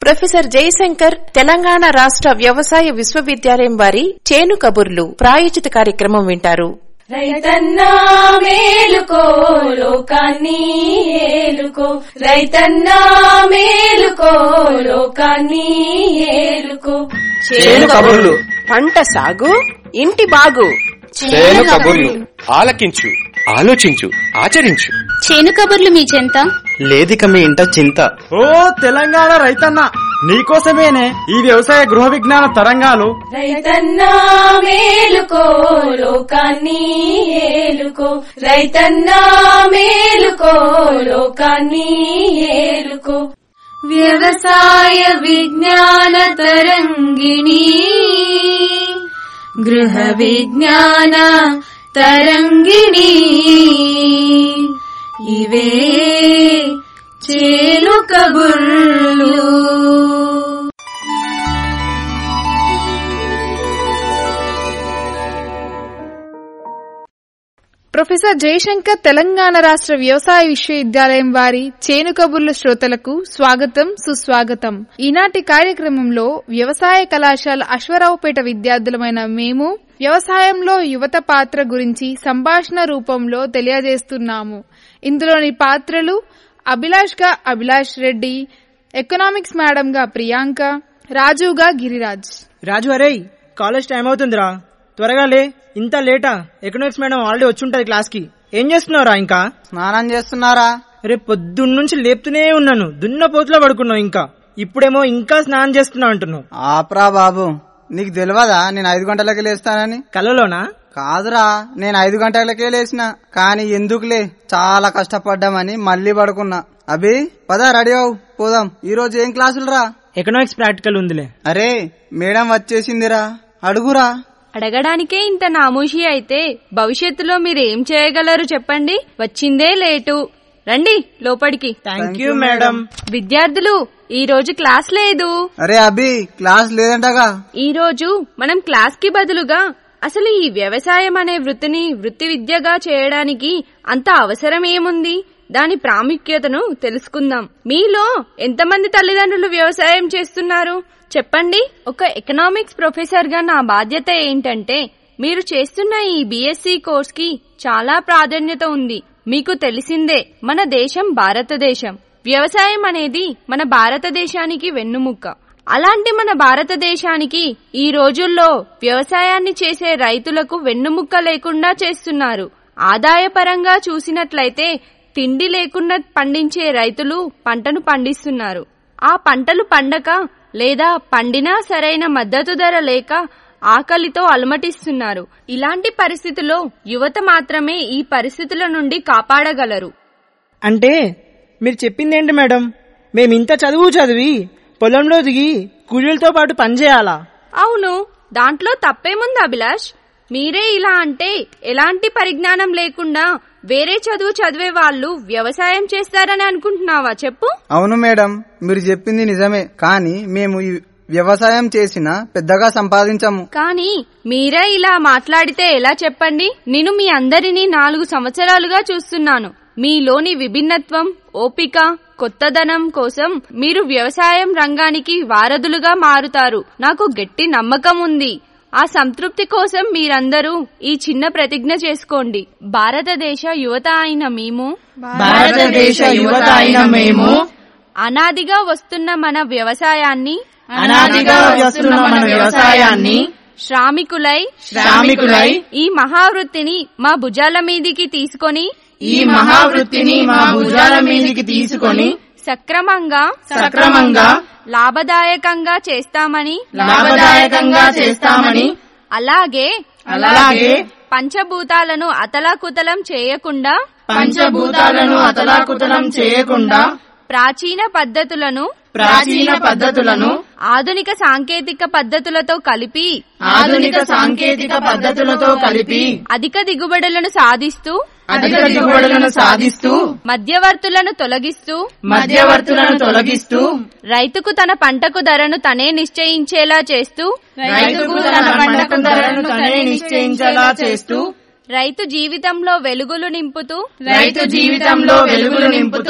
professor Jayashankar Telangana రాష్ట్ర వ్యవసాయ విశ్వవిద్యాలయం వారి చేను కబుర్లు ప్రాయోజిత కార్యక్రమం వింటారు రైతన్నా మేలుకో లోకాన్ని ఏలుకో రైతన్నా మేలుకో లోకాన్ని ఏలుకో చేను కబుర్లు పంట సాగు ఇంటి బాగు చేను కబుర్లు ఆలకించు ఆలోచించు ఆచరించు చేను కబుర్లు మీ చెంత లేదిక మీ ఇంట చింత ఓ తెలంగాణ రైతన్న నీకోసమేనే ఈ వ్యవసాయ గృహ విజ్ఞాన తరంగాలు రైతన్నా మేలుకో లోకాన్ని ఏలుకో రైతన్నా మేలుకో లోకాన్ని ఏలుకో వ్యవసాయ విజ్ఞాన తరంగిణి గృహ విజ్ఞాన తరంగిణి ఇవే చేలు కబుర్లు ప్రొఫెసర్ జయశంకర్ తెలంగాణ రాష్ట్ర వ్యవసాయ విశ్వవిద్యాలయం వారి చేను కబుర్ల శ్రోతలకు స్వాగతం సుస్వాగతం ఈనాటి కార్యక్రమంలో వ్యవసాయ కళాశాల అశ్వరావుపేట విద్యార్థులమైన మేము వ్యవసాయంలో యువత పాత్ర గురించి సంభాషణ రూపంలో తెలియజేస్తున్నాము ఇందులోని పాత్రలు అభిలాష్ గా అభిలాష్ రెడ్డి ఎకనామిక్స్ మేడం గా ప్రియాంక రాజుగా గిరిరాజ్ రాజు అరే కాలేజ్ టైం అవుతుందిరా త్వరగా లే ఇంత లేటా ఎకనామిక్స్ మేడం ఆల్రెడీ వచ్చి ఉంటది క్లాస్ కి ఏం చేస్తున్నావురా ఇంకా స్నానం చేస్తున్నారా రేపు పొద్దున్న నుంచి లేపుతూనే ఉన్నాను దున్న పోతులో పడుకున్నావు ఇంకా ఇప్పుడేమో ఇంకా స్నానం చేస్తున్నావు అంటున్నావు ఆప్రా బాబు నీకు తెలియదా నేను ఐదు గంటలకి లేస్తానని కళ్ళలోనా కాదురా నేను ఐదు గంటలకే లేచిన కానీ ఎందుకులే చాలా కష్టపడ్డామని మళ్ళీ పడుకున్నా అభి పదా రెడీ అవు పోదాం ఈ రోజు ఏం క్లాసులు రా ఎకనామిక్స్ ప్రాక్టికల్ ఉందిలే అరే మేడం వచ్చేసిందిరా అడుగురా అడగడానికే ఇంత నామూషి అయితే భవిష్యత్తులో మీరు ఏం చేయగలరు చెప్పండి వచ్చిందే లేటు రండి లోపలికి థ్యాంక్ యూ మేడం విద్యార్థులు ఈ రోజు క్లాస్ లేదు అరే అభి క్లాస్ లేదంటగా ఈ రోజు మనం క్లాస్ కి బదులుగా అసలు ఈ వ్యవసాయం అనే వృత్తిని వృత్తి విద్యగా చేయడానికి అంత అవసరం ఏముంది దాని ప్రాముఖ్యతను తెలుసుకుందాం మీలో ఎంతమంది తల్లిదండ్రులు వ్యవసాయం చేస్తున్నారు చెప్పండి ఒక ఎకనామిక్స్ ప్రొఫెసర్ గా నా బాధ్యత ఏంటంటే మీరు చేస్తున్న ఈ బీఎస్సీ కోర్స్ కి చాలా ప్రాధాన్యత ఉంది మీకు తెలిసిందే మన దేశం భారతదేశం వ్యవసాయం అనేది మన భారతదేశానికి వెన్నుముక్క అలాంటి మన భారతదేశానికి ఈ రోజుల్లో వ్యవసాయాన్ని చేసే రైతులకు వెన్నుముక్క లేకుండా చేస్తున్నారు ఆదాయపరంగా చూసినట్లయితే తిండి లేకుండా పండించే రైతులు పంటను పండిస్తున్నారు ఆ పంటలు పండక లేదా పండినా సరైన మద్దతు ధర లేక ఆకలితో అలమటిస్తున్నారు ఇలాంటి పరిస్థితుల్లో యువత మాత్రమే ఈ పరిస్థితుల నుండి కాపాడగలరు అంటే మీరు చెప్పింది ఏంటి మేడం మేము ఇంత చదువు చదివి పొలంలో దిగి కూలీలతో పాటు పనిచేయాలా అవును దాంట్లో తప్పేముంది అభిలాష్ మీరే ఇలా అంటే ఎలాంటి పరిజ్ఞానం లేకుండా వేరే చదువు చదివే వాళ్ళు వ్యవసాయం చేస్తారని అనుకుంటున్నావా చెప్పు అవును మేడం మీరు చెప్పింది నిజమే కానీ మేము ఈ వ్యవసాయం చేసిన పెద్దగా సంపాదించము కానీ మీరే ఇలా మాట్లాడితే ఎలా చెప్పండి నేను మీ అందరినీ నాలుగు సంవత్సరాలుగా చూస్తున్నాను మీలోని విభిన్నత్వం ఓపిక కొత్తదనం కోసం మీరు వ్యవసాయం రంగానికి వారధులుగా మారుతారు నాకు గట్టి నమ్మకం ఉంది ఆ సంతృప్తి కోసం మీరందరూ ఈ చిన్న ప్రతిజ్ఞ చేసుకోండి భారతదేశ యువత అయిన మేము భారతదేశ యువత అయిన మేము అనాదిగా వస్తున్న మన వ్యవసాయాన్ని అనాదిగా వస్తున్న మన వ్యవసాయాన్ని శ్రామికులై శ్రామికులై ఈ మహావృత్తిని మా భుజాల మీదికి తీసుకొని ఈ మహావృత్తిని మా భుజాల మీదికి తీసుకొని సక్రమంగా సక్రమంగా లాభదాయకంగా చేస్తామని లాభదాయకంగా చేస్తామని అలాగే అలాగే పంచభూతాలను అతలాకుతలం చేయకుండా పంచభూతాలను అతలాకుతలం చేయకుండా ప్రాచీన పద్ధతులను ప్రాచీన పద్ధతులను ఆధునిక సాంకేతిక పద్ధతులతో కలిపి ఆధునిక సాంకేతిక పద్ధతులతో కలిపి అధిక దిగుబడులను సాధిస్తూ అధిక దిగుబడులను సాధిస్తూ మధ్యవర్తులను తొలగిస్తూ మధ్యవర్తులను తొలగిస్తూ రైతుకు తన పంటకు ధరను తనే నిశ్చయించేలా చేస్తూ రైతుకు తన పంటకు ధరను తనే నిశ్చయించేలా చేస్తూ రైతు జీవితంలో వెలుగులు నింపుతూ రైతు జీవితంలో వెలుగులు నింపుతూ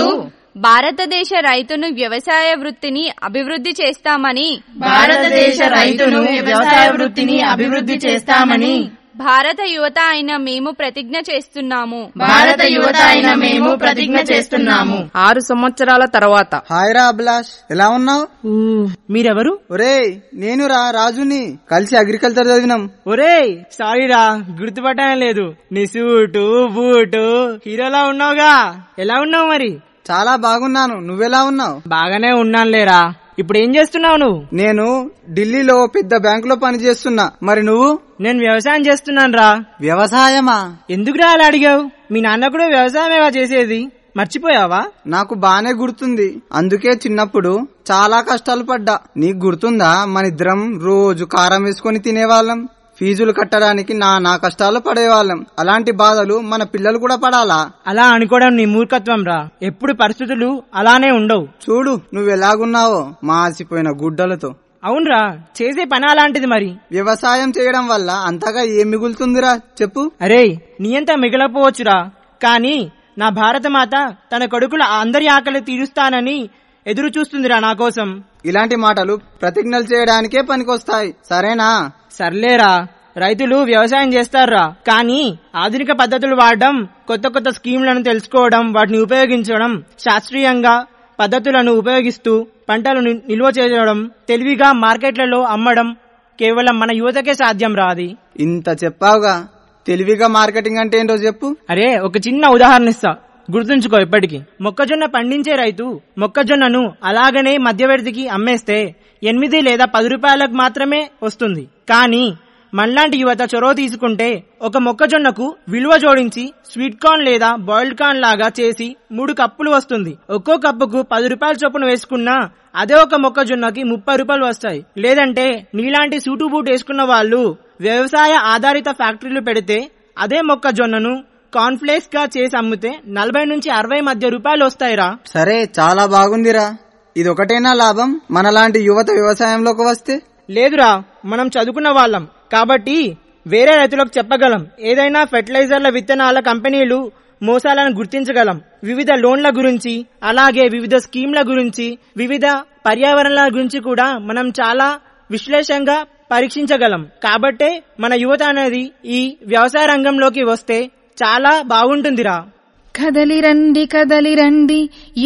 భారతదేశ రైతును వ్యవసాయ వృత్తిని అభివృద్ధి చేస్తామని భారతదేశ రైతును వ్యవసాయ వృత్తిని అభివృద్ధి చేస్తామని భారత యువత అయిన మేము ప్రతిజ్ఞ చేస్తున్నాము భారత యువత అయిన మేము ప్రతిజ్ఞ చేస్తున్నాము ఆరు సంవత్సరాల తర్వాత హాయ్ రా అభిలాష్ ఎలా ఉన్నావు మీరెవరు ఒరేయ్ నేను రా రాజుని కలిసి అగ్రికల్చర్ చదివినాం ఒరేయ్ సారీ రా గుర్తుపట్టడం లేదు నీ సూటు బూటు హీరోలా ఉన్నావుగా ఎలా ఉన్నావు మరి చాలా బాగున్నాను నువ్వెలా ఉన్నావు బాగానే ఉన్నాను లేరా ఇప్పుడు ఏం చేస్తున్నావు నువ్వు నేను ఢిల్లీలో పెద్ద బ్యాంకులో పనిచేస్తున్నా మరి నువ్వు నేను వ్యవసాయం చేస్తున్నాను రా వ్యవసాయమా ఎందుకురా అలా అడిగావు మీ నాన్న కూడా వ్యవసాయమేవా చేసేది మర్చిపోయావా నాకు బానే గుర్తుంది అందుకే చిన్నప్పుడు చాలా కష్టాలు పడ్డా నీకు గుర్తుందా మన ఇద్దరం రోజు కారం వేసుకొని తినేవాళ్ళం ఫీజులు కట్టడానికి నా నా కష్టాలు పడేవాళ్ళం అలాంటి బాధలు మన పిల్లలు కూడా పడాలా అలా అనుకోవడం నీ మూర్ఖత్వం రా ఎప్పుడు పరిస్థితులు అలానే ఉండవు చూడు నువ్వెలాగున్నావో మాసిపోయిన గుడ్డలతో అవునరా చేసే పని అలాంటిది మరి వ్యవసాయం చేయడం వల్ల అంతగా ఏం మిగులుతుందిరా చెప్పు అరే నీయంతా మిగలపోవచ్చురా కానీ నా భారతమాత తన కొడుకుల అందరి ఆకలి తీరుస్తానని ఎదురు చూస్తుందిరా నా కోసం ఇలాంటి మాటలు ప్రతిజ్ఞలు చేయడానికే పనికొస్తాయి సరేనా సర్లేరా రైతులు వ్యవసాయం చేస్తారా కానీ ఆధునిక పద్ధతులు వాడడం కొత్త కొత్త స్కీంలను తెలుసుకోవడం వాటిని ఉపయోగించడం శాస్త్రీయంగా పద్ధతులను ఉపయోగిస్తూ పంటలు ని- నిల్వ చేయడం తెలివిగా మార్కెట్లలో అమ్మడం కేవలం మన యువతకే సాధ్యం రాది ఇంత చెప్పావుగా తెలివిగా మార్కెటింగ్ అంటే ఏంటో చెప్పు అరే ఒక చిన్న ఉదాహరణ ఇస్తా గుర్తుంచుకో ఇప్పటికి మొక్కజొన్న పండించే రైతు మొక్కజొన్నను అలాగనే మధ్యవర్తికి అమ్మేస్తే ఎనిమిది లేదా పది రూపాయలకు మాత్రమే వస్తుంది కానీ మనలాంటి యువత చొరవ తీసుకుంటే ఒక మొక్కజొన్నకు విలువ జోడించి స్వీట్ కార్న్ లేదా బాయిల్డ్ కార్న్ లాగా చేసి మూడు కప్పులు వస్తుంది ఒక్కో కప్పుకు పది రూపాయల చొప్పున వేసుకున్నా అదే ఒక మొక్కజొన్నకి ముప్పై రూపాయలు వస్తాయి లేదంటే నీలాంటి సూటు బూట్ వేసుకున్న వాళ్ళు వ్యవసాయ ఆధారిత ఫ్యాక్టరీలు పెడితే అదే మొక్కజొన్నను కాన్ఫ్లేక్స్ గా చేసి అమ్మితే నలభై నుంచి అరవై మధ్య రూపాయలు వస్తాయిరా సరే చాలా బాగుందిరా ఇది ఒకటేనా లాభం మనలాంటి యువత వ్యవసాయంలోకి వస్తే లేదురా మనం చదువుకున్న వాళ్ళం కాబట్టి వేరే రైతులకు చెప్పగలం ఏదైనా ఫెర్టిలైజర్ల విత్తనాల కంపెనీలు మోసాలను గుర్తించగలం వివిధ లోన్ల గురించి అలాగే వివిధ స్కీమ్ల గురించి వివిధ పర్యావరణాల గురించి కూడా మనం చాలా విశ్లేషంగా పరీక్షించగలం కాబట్టే మన యువత అనేది ఈ వ్యవసాయ రంగంలోకి వస్తే చాలా బాగుంటుందిరా కదలి రండి కదలి రండి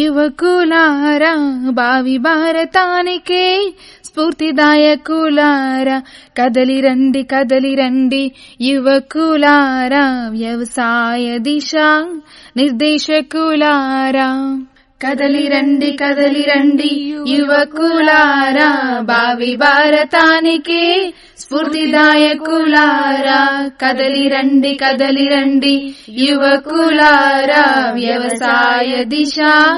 యువకులారా భావి భారతానికే స్ఫూర్తిదాయకులారా కదలి రండి కదలి రండి యువకులారా వ్యవసాయ దిశ నిర్దేశకులారా కదలి రండి కదలి రండి యువకులారా భావి భారతానికే స్ఫూర్తిదాయకులారా కదలి రండి కదలి రండి యువకులారా వ్యవసాయ దిశ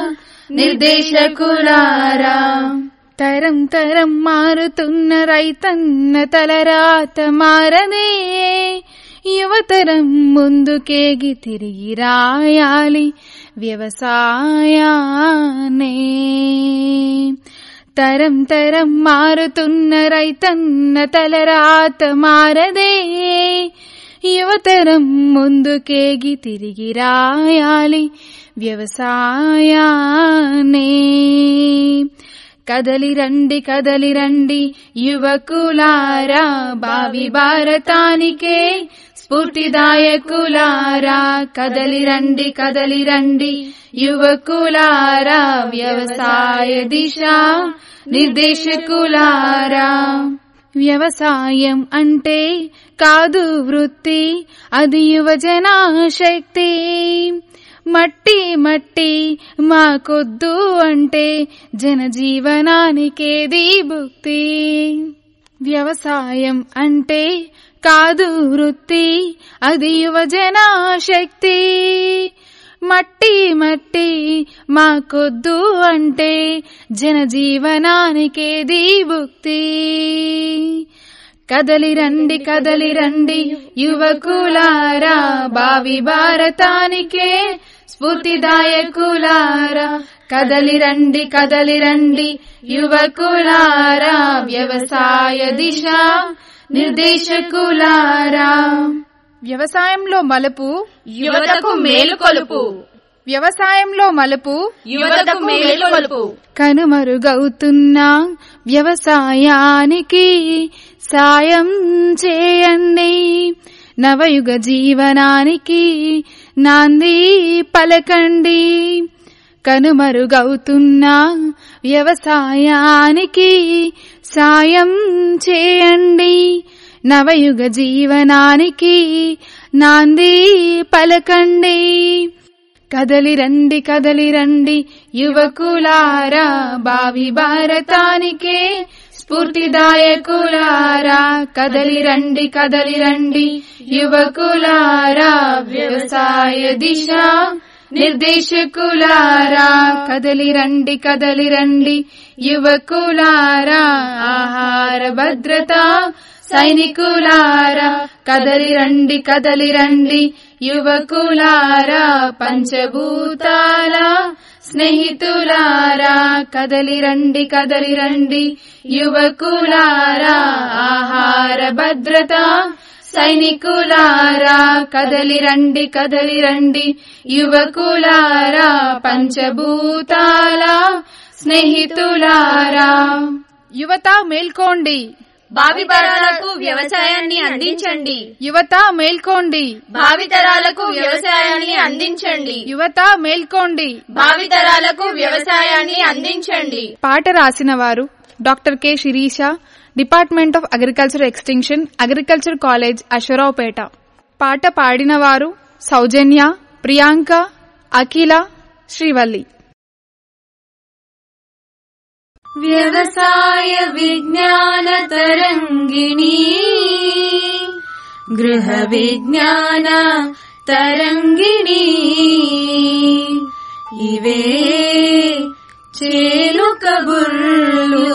నిర్దేశకులారా తరం తరం మారుతున్న రైతన్న తలరాత మారదే యువతరం ముందుకేగి తిరిగి రాయాలి వ్యవసాయానే తరం తరం మారుతున్న రైతన్న తలరాత మారదే యువతరం ముందుకేగి తిరిగి రాయాలి వ్యవసాయానే కదలి రండి కదలి రండి యువకులారా భావి భారతానికే స్ఫూర్తిదాయకులారా కదలి రండి కదలి రండి యువకులారా వ్యవసాయ దిశ నిర్దేశకులారా వ్యవసాయం అంటే కాదు వృత్తి అది యువజన శక్తి మట్టి మట్టి మాకొద్దు అంటే జనజీవనానికేది భుక్తి వ్యవసాయం అంటే కాదు వృత్తి అది యువజన శక్తి మట్టి మట్టి మాకొద్దు అంటే జనజీవనానికేది భుక్తి కదలి రండి కదలి రండి యువకులారా భావి భారతానికే స్ఫూర్తిదాయకులారా కదలి రండి కదలి రండి యువకులారా వ్యవసాయ దిశ నిర్దేశకులారా వ్యవసాయంలో మలుపు యువతకు మేలు కొలుపు వ్యవసాయంలో మలుపు యువతకు మేలుకొలుపు కనుమరుగవుతున్న వ్యవసాయానికి సాయం చేయండి నవయుగ జీవనానికి నాంది పలకండి కనుమరుగవుతున్న వ్యవసాయానికి సాయం చేయండి నవయుగ జీవనానికి నాంది పలకండి కదలి రండి కదలి రండి యువకులారా భావి భారతానికే స్ఫూర్తిదాయకులారా కదలి రండి కదలి రండి యువకులారా వ్యవసాయ దిశ నిర్దేశకులారా కదలి రండి కదలి రండి యువకులారా ఆహార భద్రత సైనికులారా కదలి రండి కదలి రండి యువకులారా పంచభూతాల స్నేహితులారా కదలి రండి కదలి రండి యువకులారా ఆహార భద్రత సైనికులారా కదలి రండి కదలి రండి యువకులారా పంచభూతాల స్నేహితులారా యువత మేల్కోండి భావితరాలకు వ్యవసాయాన్ని అందించండి యువత మేల్కోండి భావితరాలకు వ్యవసాయాన్ని అందించండి యువత మేల్కోండి భావితరాలకు వ్యవసాయాన్ని అందించండి పాట రాసిన వారు doctor K Sirisha department of agriculture extension agriculture college Aswaraopeta పాట పాడిన వారు సౌజన్య ప్రియాంక అఖిల శ్రీవల్లి వ్యవసాయ విజ్ఞాన తరంగిణి గృహ విజ్ఞాన తరంగిణి ఇవే చేలు కబుర్లు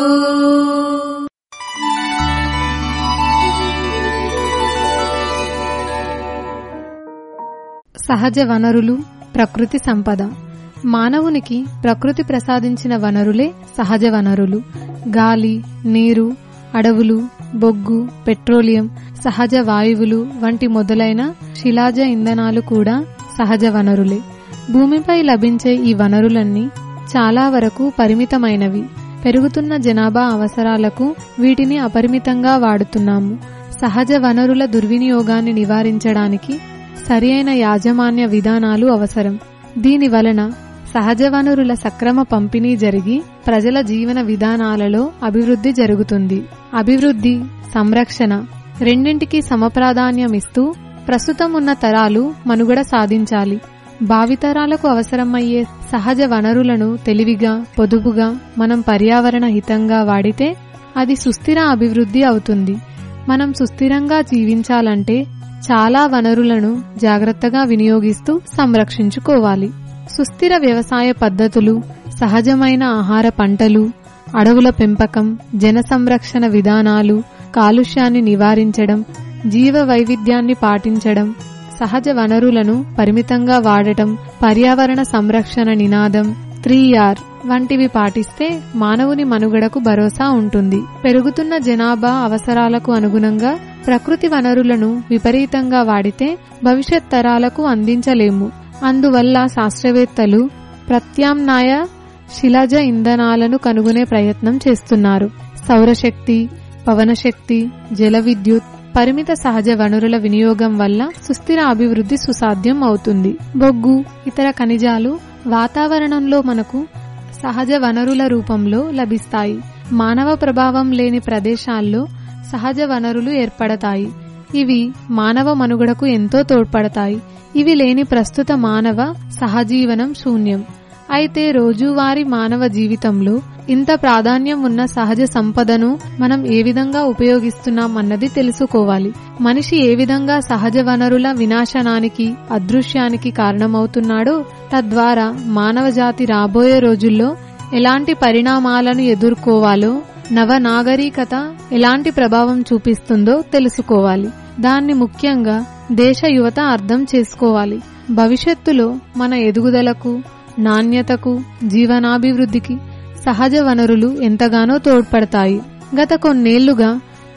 సహజ వనరులు ప్రకృతి సంపద మానవునికి ప్రకృతి ప్రసాదించిన వనరులే సహజ వనరులు గాలి నీరు అడవులు బొగ్గు పెట్రోలియం సహజ వాయువులు వంటి మొదలైన శిలాజ ఇంధనాలు కూడా సహజ వనరులే భూమిపై లభించే ఈ వనరులన్నీ చాలా వరకు పరిమితమైనవి పెరుగుతున్న జనాభా అవసరాలకు వీటిని అపరిమితంగా వాడుతున్నాము సహజ వనరుల దుర్వినియోగాన్ని నివారించడానికి సరియైన యాజమాన్య విధానాలు అవసరం దీని వలన సహజ వనరుల సక్రమ పంపిణీ జరిగి ప్రజల జీవన విధానాలలో అభివృద్ధి జరుగుతుంది అభివృద్ధి సంరక్షణ రెండింటికి సమప్రాధాన్యమిస్తూ ప్రస్తుతం ఉన్న తరాలు మనుగడ సాధించాలి భావితరాలకు అవసరమయ్యే సహజ వనరులను తెలివిగా పొదుపుగా మనం పర్యావరణ హితంగా వాడితే అది సుస్థిర అభివృద్ధి అవుతుంది మనం సుస్థిరంగా జీవించాలంటే చాలా వనరులను జాగ్రత్తగా వినియోగిస్తూ సంరక్షించుకోవాలి సుస్థిర వ్యవసాయ పద్ధతులు సహజమైన ఆహార పంటలు అడవుల పెంపకం జన సంరక్షణ విధానాలు కాలుష్యాన్ని నివారించడం జీవ వైవిధ్యాన్ని పాటించడం సహజ వనరులను పరిమితంగా వాడటం పర్యావరణ సంరక్షణ నినాదం త్రీ ఆర్ వంటివి పాటిస్తే మానవుని మనుగడకు భరోసా ఉంటుంది పెరుగుతున్న జనాభా అవసరాలకు అనుగుణంగా ప్రకృతి వనరులను విపరీతంగా వాడితే భవిష్యత్ తరాలకు అందించలేము అందువల్ల శాస్త్రవేత్తలు ప్రత్యామ్నాయ శిలాజ ఇంధనాలను కనుగొనే ప్రయత్నం చేస్తున్నారు సౌరశక్తి పవనశక్తి జల విద్యుత్ పరిమిత సహజ వనరుల వినియోగం వల్ల సుస్థిర అభివృద్ధి సుసాధ్యం అవుతుంది బొగ్గు ఇతర ఖనిజాలు వాతావరణంలో మనకు సహజ వనరుల రూపంలో లభిస్తాయి మానవ ప్రభావం లేని ప్రదేశాల్లో సహజ వనరులు ఏర్పడతాయి ఇవి మానవ మనుగడకు ఎంతో తోడ్పడతాయి ఇవి లేని ప్రస్తుత మానవ సహజీవనం శూన్యం అయితే రోజువారీ మానవ జీవితంలో ఇంత ప్రాధాన్యం ఉన్న సహజ సంపదను మనం ఏ విధంగా ఉపయోగిస్తున్నాం అన్నది తెలుసుకోవాలి మనిషి ఏ విధంగా సహజ వనరుల వినాశనానికి అదృశ్యానికి కారణమవుతున్నాడో తద్వారా మానవ జాతి రాబోయే రోజుల్లో ఎలాంటి పరిణామాలను ఎదుర్కోవాలో నవ నాగరికత ఎలాంటి ప్రభావం చూపిస్తుందో తెలుసుకోవాలి దాన్ని ముఖ్యంగా దేశ యువత అర్థం చేసుకోవాలి భవిష్యత్తులో మన ఎదుగుదలకు నాణ్యతకు జీవనాభివృద్ధికి సహజ వనరులు ఎంతగానో తోడ్పడతాయి గత కొన్నేళ్లుగా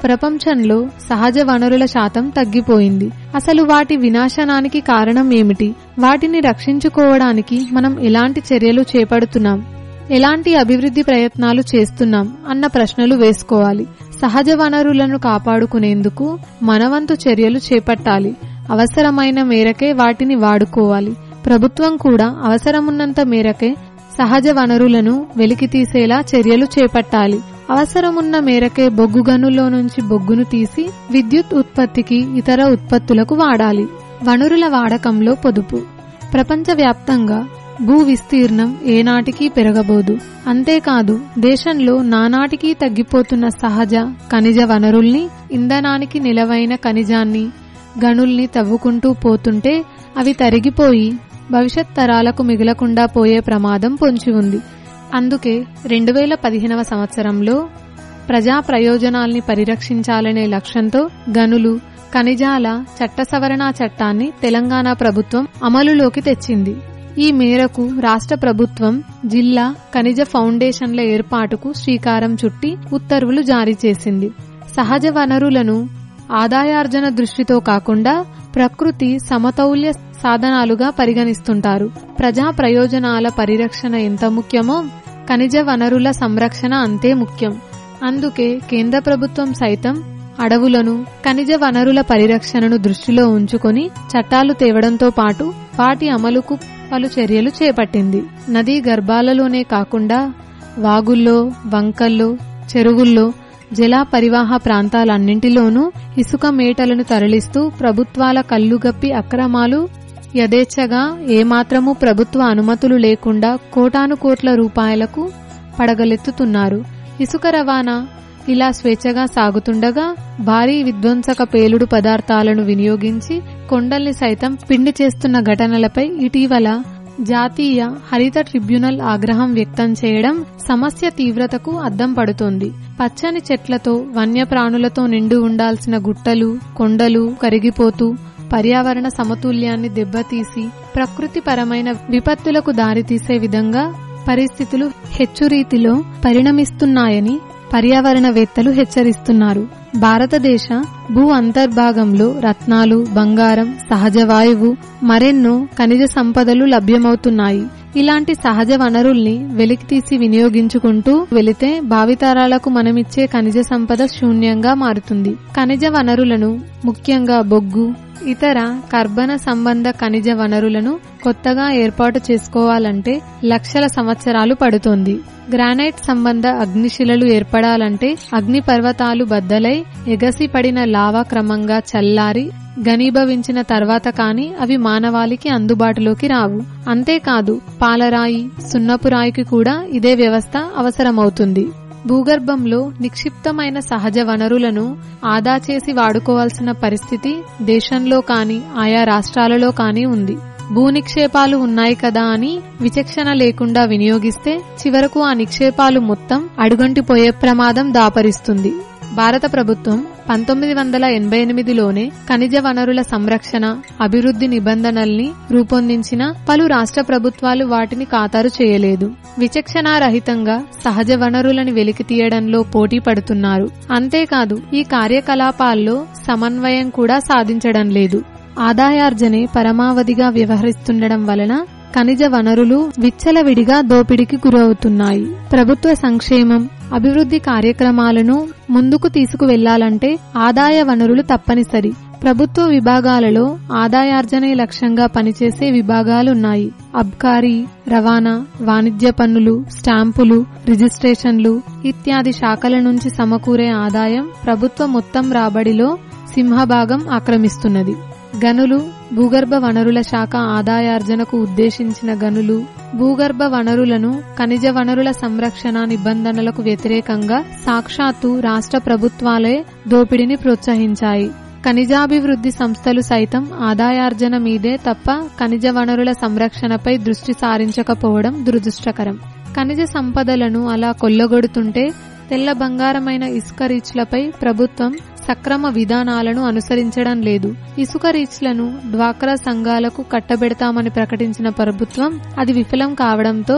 ప్రపంచంలో సహజ వనరుల శాతం తగ్గిపోయింది అసలు వాటి వినాశనానికి కారణం ఏమిటి వాటిని రక్షించుకోవడానికి మనం ఎలాంటి చర్యలు చేపడుతున్నాం ఎలాంటి అభివృద్ధి ప్రయత్నాలు చేస్తున్నాం అన్న ప్రశ్నలు వేసుకోవాలి సహజ వనరులను కాపాడుకునేందుకు మనవంతు చర్యలు చేపట్టాలి అవసరమైన మేరకే వాటిని వాడుకోవాలి ప్రభుత్వం కూడా అవసరమున్నంత మేరకే సహజ వనరులను వెలికితీసేలా చర్యలు చేపట్టాలి అవసరమున్న మేరకే బొగ్గు గనుల్లో నుంచి బొగ్గును తీసి విద్యుత్ ఉత్పత్తికి ఇతర ఉత్పత్తులకు వాడాలి వనరుల వాడకంలో పొదుపు ప్రపంచవ్యాప్తంగా భూ విస్తీర్ణం ఏనాటికి పెరగబోదు అంతేకాదు దేశంలో నానాటికి తగ్గిపోతున్న సహజ ఖనిజ వనరుల్ని ఇంధనానికి నిలవైన ఖనిజాన్ని గనుల్ని తవ్వుకుంటూ పోతుంటే అవి తరిగిపోయి భవిష్యత్ తరాలకు మిగలకుండా పోయే ప్రమాదం పొంచి ఉంది అందుకే రెండు వేల పదిహేనవ సంవత్సరంలో ప్రజా ప్రయోజనాల్ని పరిరక్షించాలనే లక్ష్యంతో గనులు ఖనిజాల చట్ట సవరణా చట్టాన్ని తెలంగాణ ప్రభుత్వం అమలులోకి తెచ్చింది ఈ మేరకు రాష్ట్ర ప్రభుత్వం జిల్లా ఖనిజ ఫౌండేషన్ల ఏర్పాటుకు శ్రీకారం చుట్టి ఉత్తర్వులు జారీ చేసింది సహజ వనరులను ఆదాయార్జన దృష్టితో కాకుండా ప్రకృతి సమతౌల్య సాధనాలుగా పరిగణిస్తుంటారు ప్రజా ప్రయోజనాల పరిరక్షణ ఎంత ముఖ్యమో ఖనిజ వనరుల సంరక్షణ అంతే ముఖ్యం అందుకే కేంద్ర ప్రభుత్వం సైతం అడవులను ఖనిజ వనరుల పరిరక్షణను దృష్టిలో ఉంచుకొని చట్టాలు తేవడంతో పాటు వాటి అమలుకు పలు చర్యలు చేపట్టింది నదీ గర్భాలలోనే కాకుండా వాగుల్లో వంకల్లో చెరువుల్లో జల పరివాహ ప్రాంతాలన్నింటిలోనూ ఇసుక మేటలను తరలిస్తూ ప్రభుత్వాల కల్లుగప్పి అక్రమాలు యథేచ్ఛగా ఏమాత్రమూ ప్రభుత్వ అనుమతులు లేకుండా కోటాను కోట్ల రూపాయలకు పడగలెత్తుతున్నారు ఇసుక రవాణా ఇలా స్వేచ్ఛగా సాగుతుండగా భారీ విధ్వంసక పేలుడు పదార్థాలను వినియోగించి కొండల్ని సైతం పిండి చేస్తున్న ఘటనలపై ఇటీవల జాతీయ హరిత ట్రిబ్యునల్ ఆగ్రహం వ్యక్తం చేయడం సమస్య తీవ్రతకు అద్దం పడుతోంది పచ్చని చెట్లతో వన్యప్రాణులతో నిండి ఉండాల్సిన గుట్టలు కొండలు కరిగిపోతూ పర్యావరణ సమతుల్యాన్ని దెబ్బతీసి ప్రకృతిపరమైన విపత్తులకు దారితీసే విధంగా పరిస్థితులు హెచ్చురీతిలో పరిణమిస్తున్నాయని పర్యావరణవేత్తలు హెచ్చరిస్తున్నారు భారతదేశ భూ అంతర్భాగంలో రత్నాలు బంగారం సహజ వాయువు మరెన్నో ఖనిజ సంపదలు లభ్యమవుతున్నాయి ఇలాంటి సహజ వనరుల్ని వెలికితీసి వినియోగించుకుంటూ వెళితే భావితరాలకు మనమిచ్చే ఖనిజ సంపద శూన్యంగా మారుతుంది ఖనిజ వనరులను ముఖ్యంగా బొగ్గు ఇతర కర్బన సంబంధ ఖనిజ వనరులను కొత్తగా ఏర్పాటు చేసుకోవాలంటే లక్షల సంవత్సరాలు పడుతోంది గ్రానైట్ సంబంధ అగ్నిశిలలు ఏర్పడాలంటే అగ్ని పర్వతాలు బద్దలై ఎగసిపడిన లావా క్రమంగా చల్లారి ఘనీభవించిన తర్వాత కాని అవి మానవాళికి అందుబాటులోకి రావు అంతేకాదు పాలరాయి సున్నపురాయికి కూడా ఇదే వ్యవస్థ అవసరమవుతుంది భూగర్భంలో నిక్షిప్తమైన సహజ వనరులను ఆదా చేసి వాడుకోవాల్సిన పరిస్థితి దేశంలో కాని ఆయా రాష్ట్రాలలో కాని ఉంది భూ నిక్షేపాలు ఉన్నాయి కదా అని విచక్షణ లేకుండా వినియోగిస్తే చివరకు ఆ నిక్షేపాలు మొత్తం అడుగంటిపోయే ప్రమాదం దాపరిస్తుంది భారత ప్రభుత్వం పంతొమ్మిది వందల ఎనభై ఎనిమిదిలోనే ఖనిజ వనరుల సంరక్షణ అభివృద్ధి నిబంధనల్ని రూపొందించిన పలు రాష్ట్ర ప్రభుత్వాలు వాటిని ఖాతరు చేయలేదు విచక్షణారహితంగా సహజ వనరులను వెలికి తీయడంలో పోటీ పడుతున్నారు అంతేకాదు ఈ కార్యకలాపాల్లో సమన్వయం కూడా సాధించడం లేదు ఆదాయార్జనే పరమావధిగా వ్యవహరిస్తుండడం వలన ఖనిజ వనరులు విచ్చలవిడిగా దోపిడీకి గురవుతున్నాయి ప్రభుత్వ సంక్షేమం అభివృద్ధి కార్యక్రమాలను ముందుకు తీసుకువెళ్లాలంటే ఆదాయ వనరులు తప్పనిసరి ప్రభుత్వ విభాగాలలో ఆదాయార్జనే లక్ష్యంగా పనిచేసే విభాగాలున్నాయి అబ్కారీ రవాణా వాణిజ్య పన్నులు స్టాంపులు రిజిస్ట్రేషన్లు ఇత్యాది శాఖల నుంచి సమకూరే ఆదాయం ప్రభుత్వ మొత్తం రాబడిలో సింహభాగం ఆక్రమిస్తున్నది గనులు భూగర్భ వనరుల శాఖ ఆదాయార్జనకు ఉద్దేశించిన గనులు భూగర్భ వనరులను ఖనిజ వనరుల సంరక్షణ నిబంధనలకు వ్యతిరేకంగా సాక్షాత్తు రాష్ట్ర ప్రభుత్వాలే దోపిడీని ప్రోత్సహించాయి ఖనిజాభివృద్ధి సంస్థలు సైతం ఆదాయార్జన మీదే తప్ప ఖనిజ వనరుల సంరక్షణపై దృష్టి సారించకపోవడం దురదృష్టకరం ఖనిజ సంపదలను అలా కొల్లగొడుతుంటే తెల్ల బంగారమైన ఇసుక రీచ్లపై ప్రభుత్వం సక్రమ విధానాలను అనుసరించడం లేదు ఇసుక రీచ్లను డ్వాక్రా సంఘాలకు కట్టబెడతామని ప్రకటించిన ప్రభుత్వం అది విఫలం కావడంతో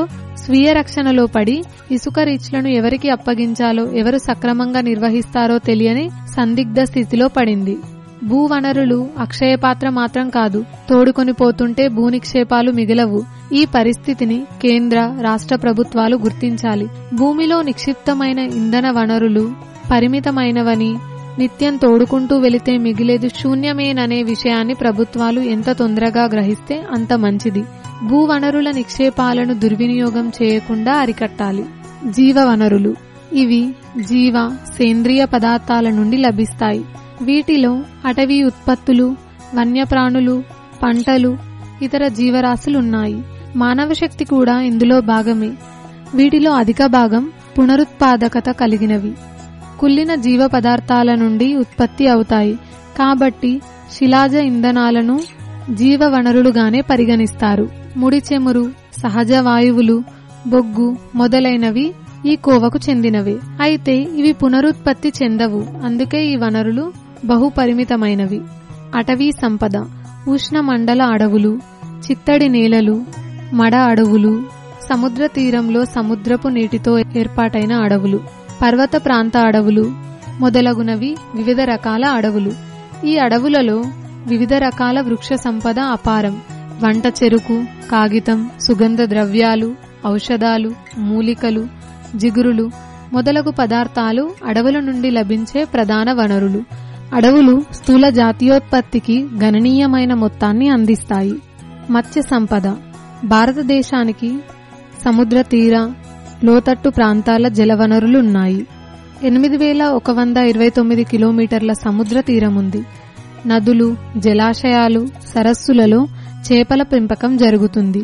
స్వీయ రక్షణలో పడి ఇసుక రీచ్లను ఎవరికి అప్పగించాలో ఎవరు సక్రమంగా నిర్వహిస్తారో తెలియని సందిగ్ధ స్థితిలో పడింది భూ వనరులు అక్షయపాత్ర మాత్రం కాదు తోడుకొని పోతుంటే భూ నిక్షేపాలు మిగలవు ఈ పరిస్థితిని కేంద్ర రాష్ట్ర ప్రభుత్వాలు గుర్తించాలి భూమిలో నిక్షిప్తమైన ఇంధన వనరులు పరిమితమైనవని నిత్యం తోడుకుంటూ వెళితే మిగిలేది శూన్యమేననే విషయాన్ని ప్రభుత్వాలు ఎంత తొందరగా గ్రహిస్తే అంత మంచిది భూ వనరుల నిక్షేపాలను దుర్వినియోగం చేయకుండా అరికట్టాలి జీవ వనరులు ఇవి జీవ సేంద్రియ పదార్థాల నుండి లభిస్తాయి వీటిలో అటవీ ఉత్పత్తులు వన్యప్రాణులు పంటలు ఇతర జీవరాశులున్నాయి మానవ శక్తి కూడా ఇందులో భాగమే వీటిలో అధిక భాగం పునరుత్పాదకత కలిగినవి కుళ్ళిన జీవ పదార్థాల నుండి ఉత్పత్తి అవుతాయి కాబట్టి శిలాజ ఇంధనాలను జీవ వనరులుగానే పరిగణిస్తారు ముడి చెమురు సహజ వాయువులు బొగ్గు మొదలైనవి ఈ కోవకు చెందినవే అయితే ఇవి పునరుత్పత్తి చెందవు అందుకే ఈ వనరులు బహుపరిమితమైనవి అటవీ సంపద ఉష్ణమండల అడవులు చిత్తడి నేలలు మడ అడవులు సముద్ర తీరంలో సముద్రపు నీటితో ఏర్పాటైన అడవులు పర్వత ప్రాంత అడవులు మొదలగునవి వివిధ రకాల అడవులు ఈ అడవులలో వివిధ రకాల వృక్ష సంపద అపారం వంట చెరుకు కాగితం సుగంధ ద్రవ్యాలు ఔషధాలు మూలికలు జిగురులు మొదలగు పదార్థాలు అడవుల నుండి లభించే ప్రధాన వనరులు అడవులు స్థూల జాతీయోత్పత్తికి గణనీయమైన మొత్తాన్ని అందిస్తాయి మత్స్య సంపద భారతదేశానికి సముద్ర తీర లోతట్టు ప్రాంతాల జలవనరులు ఉన్నాయి ఎనిమిది వేల ఒక వంద ఇరవై తొమ్మిది కిలోమీటర్ల సముద్ర తీరం ఉంది నదులు జలాశయాలు సరస్సులలో చేపల పెంపకం జరుగుతుంది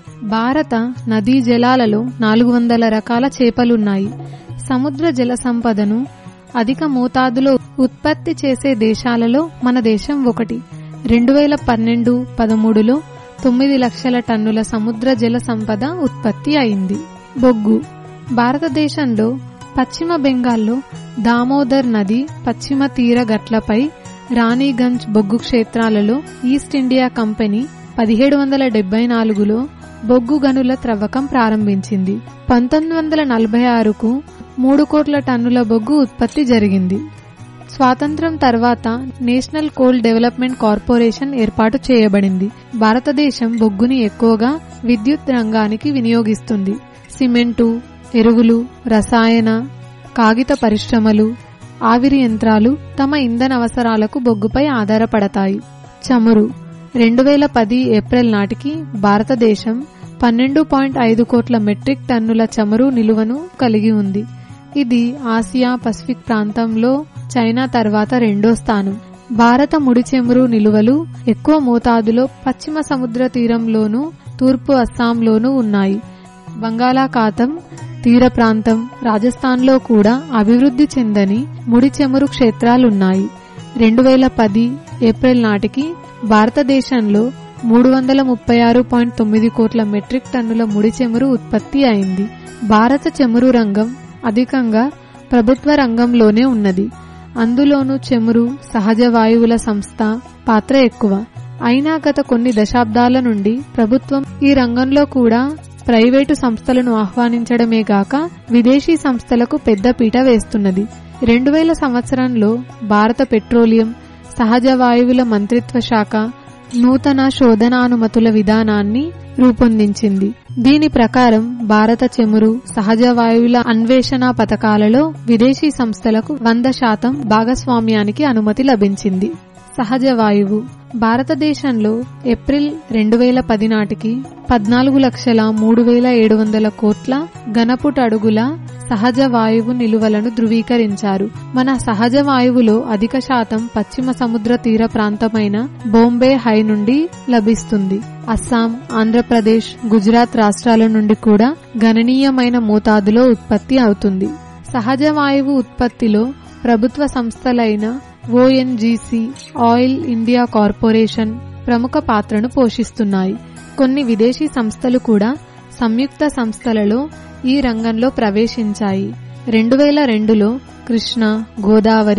భారత నదీ జలాలలో నాలుగు వందల రకాల చేపలున్నాయి సముద్ర జల సంపదను అధిక మోతాదులో ఉత్పత్తి చేసే దేశాలలో మన దేశం ఒకటి రెండు వేల పన్నెండు పదమూడులో తొమ్మిది లక్షల టన్నుల సముద్ర జల సంపద ఉత్పత్తి అయింది బొగ్గు భారతదేశంలో పశ్చిమ బెంగాల్లో దామోదర్ నది పశ్చిమ తీర గట్లపై రాణిగంజ్ బొగ్గు క్షేత్రాలలో ఈస్ట్ ఇండియా కంపెనీ పదిహేడు వందల డెబ్బై నాలుగులో బొగ్గు గనుల త్రవ్వకం ప్రారంభించింది పంతొమ్మిది వందల నలభై ఆరుకు మూడు కోట్ల టన్నుల బొగ్గు ఉత్పత్తి జరిగింది స్వాతంత్రం తర్వాత నేషనల్ కోల్ డెవలప్మెంట్ కార్పొరేషన్ ఏర్పాటు చేయబడింది భారతదేశం బొగ్గుని ఎక్కువగా విద్యుత్ రంగానికి వినియోగిస్తుంది సిమెంటు ఎరువులు రసాయన కాగిత పరిశ్రమలు ఆవిరి యంత్రాలు తమ ఇంధన అవసరాలకు బొగ్గుపై ఆధారపడతాయి చమురు రెండు వేల పది ఏప్రిల్ నాటికి భారతదేశం పన్నెండు పాయింట్ ఐదు కోట్ల మెట్రిక్ టన్నుల చమురు నిలువను కలిగి ఉంది ఇది ఆసియా పసిఫిక్ ప్రాంతంలో చైనా తర్వాత రెండో స్థానం భారత ముడి చమురు నిలువలు ఎక్కువ మోతాదులో పశ్చిమ సముద్ర తీరంలోనూ తూర్పు అస్సాంలోనూ ఉన్నాయి బంగాళాఖాతం తీర ప్రాంతం రాజస్థాన్లో కూడా అభివృద్ధి చెందని ముడి చమురు క్షేత్రాలున్నాయి రెండు వేల పది ఏప్రిల్ నాటికి భారతదేశంలో మూడు వందల ముప్పై ఆరు పాయింట్ తొమ్మిది కోట్ల మెట్రిక్ టన్నుల ముడి చమురు ఉత్పత్తి అయింది భారత చమురు రంగం అధికంగా ప్రభుత్వ రంగంలోనే ఉన్నది అందులోనూ చమురు సహజ వాయువుల సంస్థ పాత్ర ఎక్కువ అయినా గత కొన్ని దశాబ్దాల నుండి ప్రభుత్వం ఈ రంగంలో కూడా ప్రైవేటు సంస్థలను ఆహ్వానించడమే గాక విదేశీ సంస్థలకు పెద్దపీట వేస్తున్నది రెండు వేల సంవత్సరంలో భారత పెట్రోలియం సహజ వాయువుల మంత్రిత్వ శాఖ నూతన శోధనానుమతుల విధానాన్ని రూపొందించింది దీని ప్రకారం భారత చెమురు సహజ వాయువుల అన్వేషణ పథకాలలో విదేశీ సంస్థలకు వంద శాతం భాగస్వామ్యానికి అనుమతి లభించింది సహజ వాయువు భారతదేశంలో ఏప్రిల్ రెండు వేల పది నాటికి పద్నాలుగు లక్షల మూడు వేల ఏడు వందల కోట్ల ఘనపుట అడుగుల సహజ వాయువు నిలువలను ధృవీకరించారు మన సహజ వాయువులో అధిక శాతం పశ్చిమ సముద్ర తీర ప్రాంతమైన బొంబే హై నుండి లభిస్తుంది అస్సాం ఆంధ్రప్రదేశ్ గుజరాత్ రాష్ట్రాల నుండి కూడా గణనీయమైన మోతాదులో ఉత్పత్తి అవుతుంది సహజ వాయువు ఉత్పత్తిలో ప్రభుత్వ సంస్థలైన ఓఎన్జీసీ ఆయిల్ ఇండియా కార్పొరేషన్ ప్రముఖ పాత్రను పోషిస్తున్నాయి కొన్ని విదేశీ సంస్థలు కూడా సంయుక్త సంస్థలలో ఈ రంగంలో ప్రవేశించాయి రెండు వేల రెండులో కృష్ణ గోదావరి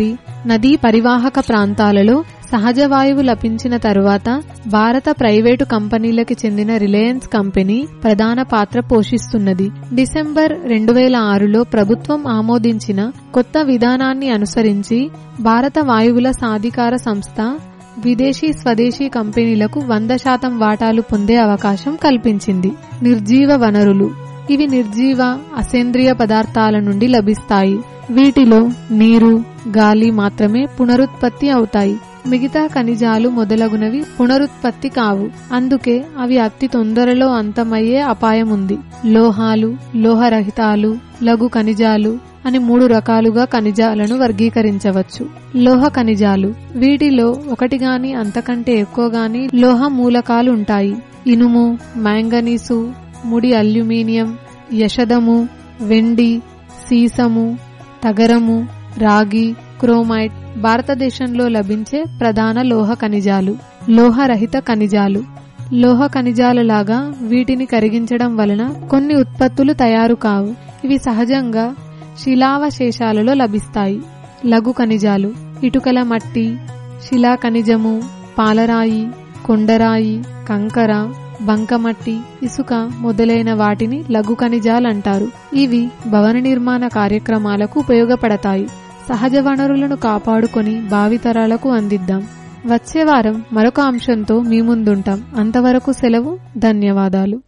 నదీ పరివాహక ప్రాంతాలలో సహజ వాయువు లభించిన తరువాత భారత ప్రైవేటు కంపెనీలకి చెందిన రిలయన్స్ కంపెనీ ప్రధాన పాత్ర పోషిస్తున్నది డిసెంబర్ రెండు వేల ఆరులో ప్రభుత్వం ఆమోదించిన కొత్త విధానాన్ని అనుసరించి భారత వాయువుల సాధికార సంస్థ విదేశీ స్వదేశీ కంపెనీలకు వంద శాతం వాటాలు పొందే అవకాశం కల్పించింది నిర్జీవ వనరులు ఇవి నిర్జీవ అసేంద్రియ పదార్థాల నుండి లభిస్తాయి వీటిలో నీరు గాలి మాత్రమే పునరుత్పత్తి అవుతాయి మిగతా ఖనిజాలు మొదలగునవి పునరుత్పత్తి కావు అందుకే అవి అతి తొందరలో అంతమయ్యే అపాయం ఉంది లోహాలు లోహరహితాలు లఘు ఖనిజాలు అని మూడు రకాలుగా ఖనిజాలను వర్గీకరించవచ్చు లోహ ఖనిజాలు వీటిలో ఒకటి గాని అంతకంటే ఎక్కువ గాని లోహ మూలకాలు ఉంటాయి ఇనుము మ్యాంగనీసు ముడి అల్యూమినియం యషదము వెండి సీసము తగరము రాగి క్రోమైట్ భారతదేశంలో లభించే ప్రధాన లోహ ఖనిజాలు లోహరహిత ఖనిజాలు లోహ ఖనిజాల లాగా వీటిని కరిగించడం వలన కొన్ని ఉత్పత్తులు తయారు కావు ఇవి సహజంగా శిలావశేషాలలో లభిస్తాయి లఘు ఖనిజాలు ఇటుకల మట్టి శిలా ఖనిజము పాలరాయి కొండరాయి కంకర బంకమట్టి ఇసుక మొదలైన వాటిని లఘు ఖనిజాలంటారు ఇవి భవన నిర్మాణ కార్యక్రమాలకు ఉపయోగపడతాయి సహజ వనరులను కాపాడుకొని భావితరాలకు అందిద్దాం వచ్చే వారం మరొక అంశంతో మీ ముందుంటాం అంతవరకు సెలవు ధన్యవాదాలు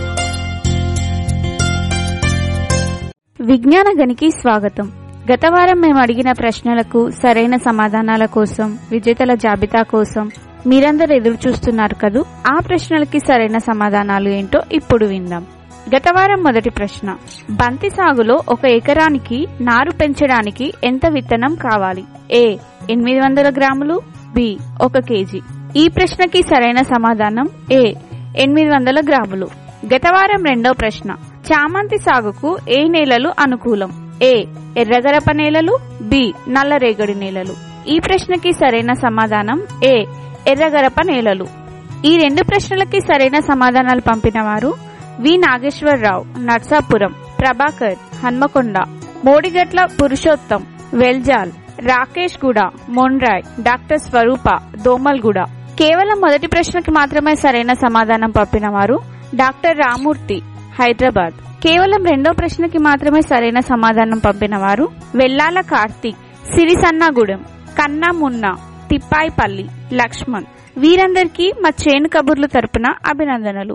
విజ్ఞాన గనికి స్వాగతం గత వారం మేము అడిగిన ప్రశ్నలకు సరైన సమాధానాల కోసం విజేతల జాబితా కోసం మీరందరూ ఎదురు చూస్తున్నారు కదూ ఆ ప్రశ్నలకి సరైన సమాధానాలు ఏంటో ఇప్పుడు విందాం గత వారం మొదటి ప్రశ్న బంతి సాగులో ఒక ఎకరానికి నారు పెంచడానికి ఎంత విత్తనం కావాలి ఏ ఎనిమిది వందల గ్రాములు బి ఒక కేజీ ఈ ప్రశ్నకి సరైన సమాధానం ఏ ఎనిమిది వందల గ్రాములు గత వారం రెండో ప్రశ్న చామంతి సాగుకు ఏ నేలలు అనుకూలం ఏ ఎర్రగరప నేలలు బి నల్లరేగడి నేలలు ఈ ప్రశ్నకి సరైన సమాధానం ఏ ఎర్రగరప నేలలు ఈ రెండు ప్రశ్నలకి సరైన సమాధానాలు పంపిన వారు వి నాగేశ్వరరావు నర్సాపురం ప్రభాకర్ హన్మకొండ మోడిగట్ల పురుషోత్తం వెల్జాల్ రాకేష్ గూడ మొన్రాయ్ డాక్టర్ స్వరూప దోమల్గూడ కేవలం మొదటి ప్రశ్నకి మాత్రమే సరైన సమాధానం పంపిన వారు డాక్టర్ రామూర్తి హైదరాబాద్ కేవలం రెండో ప్రశ్నకి మాత్రమే సరైన సమాధానం పంపిన వారు వెల్లాల కార్తీక్ సిరిసన్నగూడెం కన్నా మున్న తిప్పాయిపల్లి లక్ష్మణ్ వీరందరికీ మా చేను కబుర్లు తరపున అభినందనలు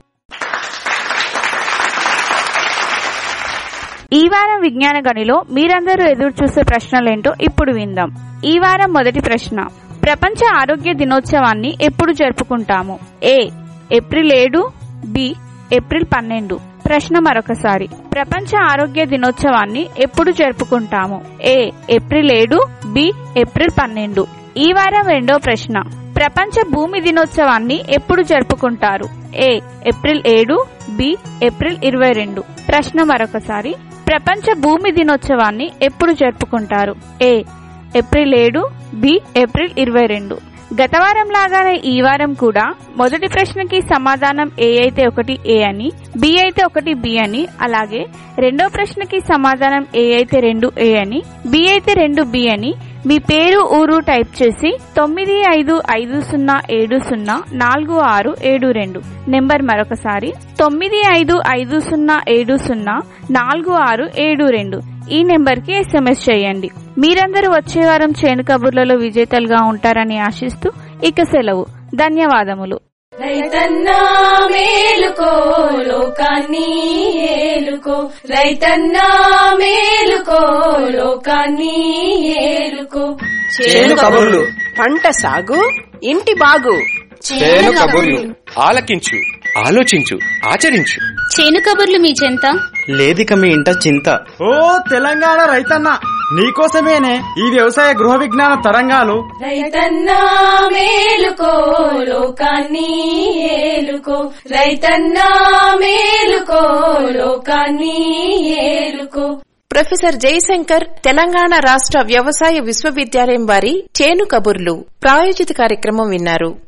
ఈ వారం విజ్ఞాన గనిలో మీరందరూ ఎదురు చూసే ప్రశ్నలేంటో ఇప్పుడు విందాం ఈ వారం మొదటి ప్రశ్న ప్రపంచ ఆరోగ్య దినోత్సవాన్ని ఎప్పుడు జరుపుకుంటాము ఏ ఏప్రిల్ ఏడు బి ఏప్రిల్ పన్నెండు ప్రశ్న మరొకసారి ప్రపంచ ఆరోగ్య దినోత్సవాన్ని ఎప్పుడు జరుపుకుంటాము ఏ ఏప్రిల్ ఏడు బి ఏప్రిల్ పన్నెండు ఈ వారం రెండో ప్రశ్న ప్రపంచ భూమి దినోత్సవాన్ని ఎప్పుడు జరుపుకుంటారు ఏ ఏప్రిల్ ఏడు బి ఏప్రిల్ ఇరవై రెండు ప్రశ్న మరొకసారి ప్రపంచ భూమి దినోత్సవాన్ని ఎప్పుడు జరుపుకుంటారు ఏ ఏప్రిల్ ఏడు బి ఏప్రిల్ ఇరవై రెండు గత వారం లాగానే ఈ వారం కూడా మొదటి ప్రశ్నకి సమాధానం ఏ అయితే ఒకటి ఏ అని బి అయితే ఒకటి బి అని అలాగే రెండో ప్రశ్నకి సమాధానం ఏ అయితే రెండు ఏ అని బి అయితే రెండు బి అని మీ పేరు ఊరు టైప్ చేసి తొమ్మిది ఐదు ఐదు సున్నా ఏడు సున్నా నాలుగు ఆరు ఏడు రెండు నెంబర్ మరొకసారి తొమ్మిది ఐదు ఐదు సున్నా ఏడు సున్నా నాలుగు ఆరు ఏడు రెండు ఈ నెంబర్ కి ఎస్ఎంఎస్ చేయండి మీరందరూ వచ్చే వారం చేను కబుర్లలో విజేతలుగా ఉంటారని ఆశిస్తూ ఇక సెలవు ధన్యవాదములు రైతన్నా మేలుకో లోకాన్ని ఏలుకో రైతన్నా మేలుకో లోకాన్ని ఏలుకో చేను కబుర్లు పంట సాగు ఇంటి బాగు చేను కబుర్లు ఆలకించు ఆలోచించు ఆచరించు చేను కబుర్లు మీ చెంత లేదిక మీ ఇంట చింత ఓ తెలంగాణ రైతన్న నీకోసమేనే ఈ వ్యవసాయ గృహ విజ్ఞాన తరంగాలు రైతన్నా మేలుకో లోకాన్ని ఏలుకో రైతన్నా మేలుకో లోకాన్ని ఏలుకో ప్రొఫెసర్ జయశంకర్ తెలంగాణ రాష్ట్ర వ్యవసాయ విశ్వవిద్యాలయం వారి చేను కబుర్లు ప్రాయోజిత కార్యక్రమం విన్నారు